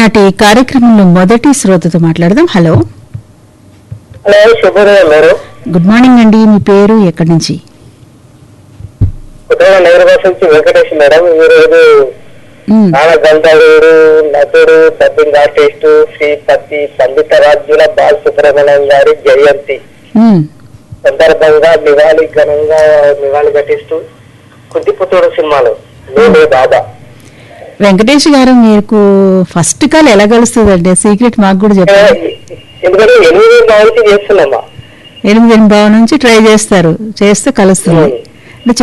ఈనాటి కార్యక్రమంలో మొదటి శ్రోతతో మాట్లాడదాం హలో హలో శుభోదయం మేడం గుడ్ మార్నింగ్ అండి మీ పేరు ఎక్కడి నుంచి ఉదయం నగర భాష నుంచి వెంకటేష్ మేడం ఈ రోజు మ్, నాన్న గంధర్వుడు నటుడు డబ్బింగ్ ఆర్టిస్టు శ్రీపతి పండిత రాజ్యుల బాల సుబ్రహ్మణ్యం గారి జయంతి మ్, సందర్భంగా నివాళి ఘనంగా నివాళి ఘటిస్తూ కుంటిపుత్తూరు సినిమాలు నేనే బాబా వెంకటేష్ గారు మీకు ఫస్ట్ కాల్ ఎలా కలుస్తుందండి సీక్రెట్ మాకు కూడా చెప్పండి ఎందుకంటే ఎనిమిది భావించి చేస్తున్నామా ఎనిమిది భావం నుంచి ట్రై చేస్తారు చేస్తే కలుస్తుంది ఉమ్.